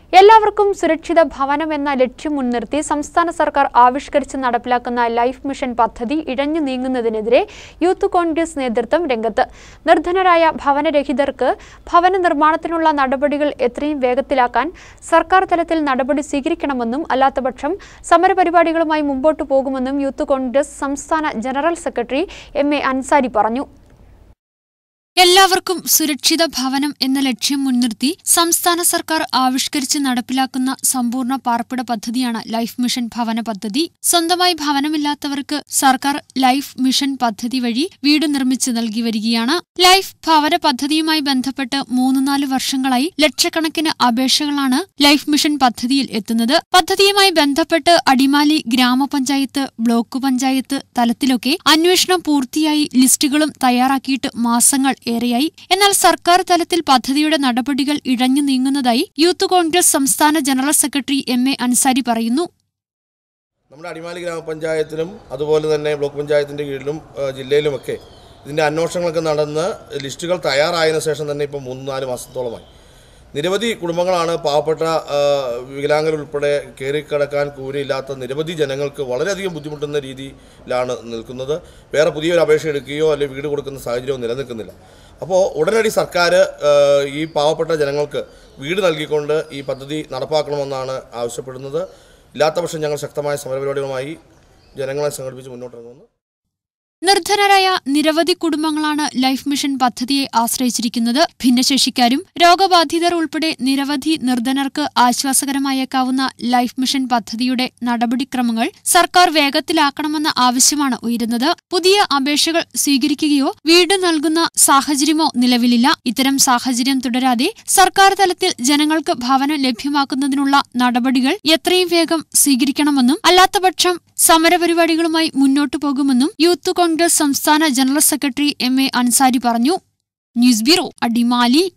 എല്ലാവർക്കും സുരക്ഷിത ഭവനം എന്ന ലക്ഷ്യം മുൻനിർത്തി സംസ്ഥാന സർക്കാർ ആവിഷ്കരിച്ച് നടപ്പിലാക്കുന്ന ലൈഫ് മിഷൻ പദ്ധതി ഇഴഞ്ഞു നീങ്ങുന്നതിനെതിരെ യൂത്ത് കോൺഗ്രസ് നേതൃത്വം രംഗത്ത് നിർധനരായ ഭവനരഹിതർക്ക് ഭവന നിർമ്മാണത്തിനുള്ള നടപടികൾ എത്രയും വേഗത്തിലാക്കാൻ സർക്കാർ തലത്തിൽ നടപടി സ്വീകരിക്കണമെന്നും അല്ലാത്തപക്ഷം സമരപരിപാടികളുമായി മുമ്പോട്ടു പോകുമെന്നും യൂത്ത് കോൺഗ്രസ് സംസ്ഥാന general secretary M A Ansari പറഞ്ഞു എല്ലാവർക്കും സുരക്ഷിത ഭവനം എന്ന ലക്ഷ്യം മുൻനിർത്തി സംസ്ഥാന സർക്കാർ ആവിഷ്കരിച്ച് നടപ്പിലാക്കുന്ന സമ്പൂർണ്ണ പാർപ്പിട പദ്ധതിയാണ് ലൈഫ് മിഷൻ ഭവന പദ്ധതി സ്വന്തമായി ഭവനമില്ലാത്തവർക്ക് സർക്കാർ ലൈഫ് മിഷൻ പദ്ധതി വഴി വീട് നിർമ്മിച്ചു നൽകി വരികയാണ് ലൈഫ് ഭവന പദ്ധതിയുമായി ബന്ധപ്പെട്ട് മൂന്ന് നാല് വർഷങ്ങളായി ലക്ഷക്കണക്കിന് അപേക്ഷകളാണ് ലൈഫ് മിഷൻ പദ്ധതിയിൽ എത്തുന്നത് പദ്ധതിയുമായി ബന്ധപ്പെട്ട് അടിമാലി ഗ്രാമപഞ്ചായത്ത് ബ്ലോക്ക് പഞ്ചായത്ത് തലത്തിലൊക്കെ അന്വേഷണം പൂർത്തിയായി ലിസ്റ്റുകളും തയ്യാറാക്കിയിട്ട് മാസങ്ങൾ ഏറെയായി എന്നാൽ സർക്കാർ തലത്തിൽ പദ്ധതിയുടെ നടപടികൾ ഇഴഞ്ഞു നീങ്ങുന്നതായി യൂത്ത് കോൺഗ്രസ് സംസ്ഥാന general secretary M A Ansari പറയുന്നു നമ്മുടെ അടിമാലി ഗ്രാമപഞ്ചായത്തിലും അതുപോലെ തന്നെ ബ്ലോക്ക് പഞ്ചായത്തിൻ്റെ കീഴിലും ആ, ജില്ലയിലുമൊക്കെ ഇതിൻ്റെ അന്വേഷണങ്ങളൊക്കെ നടന്ന് ലിസ്റ്റുകൾ തയ്യാറായതിനു ശേഷം തന്നെ ഇപ്പോൾ മൂന്ന് നാല് മാസത്തോളമായി നിരവധി കുടുംബങ്ങളാണ് പാവപ്പെട്ട ആ, വികലാംഗരുൾപ്പെടെ കയറിക്കിടക്കാൻ കൂലിയില്ലാത്ത നിരവധി ജനങ്ങൾക്ക് വളരെയധികം ബുദ്ധിമുട്ടുന്ന രീതിയിലാണ് നിൽക്കുന്നത് വേറെ പുതിയൊരു അപേക്ഷ എടുക്കുകയോ അല്ലെങ്കിൽ വീട് കൊടുക്കുന്ന സാഹചര്യമോ നിലനിൽക്കുന്നില്ല അപ്പോൾ ഉടനടി സർക്കാർ ആ, ഈ പാവപ്പെട്ട ജനങ്ങൾക്ക് വീട് നൽകിക്കൊണ്ട് ഈ പദ്ധതി നടപ്പാക്കണമെന്നാണ് ആവശ്യപ്പെടുന്നത് ഇല്ലാത്ത പക്ഷം ഞങ്ങൾ ശക്തമായ സമരപരിപാടികളുമായി ജനങ്ങളെ സംഘടിപ്പിച്ച് മുന്നോട്ടിറങ്ങുന്നു നിർധനരായ നിരവധി കുടുംബങ്ങളാണ് ലൈഫ് മിഷൻ പദ്ധതിയെ ആശ്രയിച്ചിരിക്കുന്നത് ഭിന്നശേഷിക്കാരും രോഗബാധിതർ ഉൾപ്പെടെ നിരവധി നിർധനർക്ക് ആശ്വാസകരമായേക്കാവുന്ന ലൈഫ് മിഷൻ പദ്ധതിയുടെ നടപടിക്രമങ്ങൾ സർക്കാർ വേഗത്തിലാക്കണമെന്ന ആവശ്യമാണ് ഉയരുന്നത് പുതിയ അപേക്ഷകൾ സ്വീകരിക്കുകയോ വീട് നൽകുന്ന സാഹചര്യമോ നിലവിലില്ല ഇത്തരം സാഹചര്യം തുടരാതെ സർക്കാർ തലത്തിൽ ജനങ്ങൾക്ക് ഭവനം ലഭ്യമാക്കുന്നതിനുള്ള നടപടികൾ എത്രയും വേഗം സ്വീകരിക്കണമെന്നും അല്ലാത്തപക്ഷം സമരപരിപാടികളുമായി മുന്നോട്ടു പോകുമെന്നും യൂത്ത് കോൺഗ്രസ് സംസ്ഥാന general secretary M A Ansari പറഞ്ഞു ന്യൂസ് ബ്യൂറോ അടിമാലി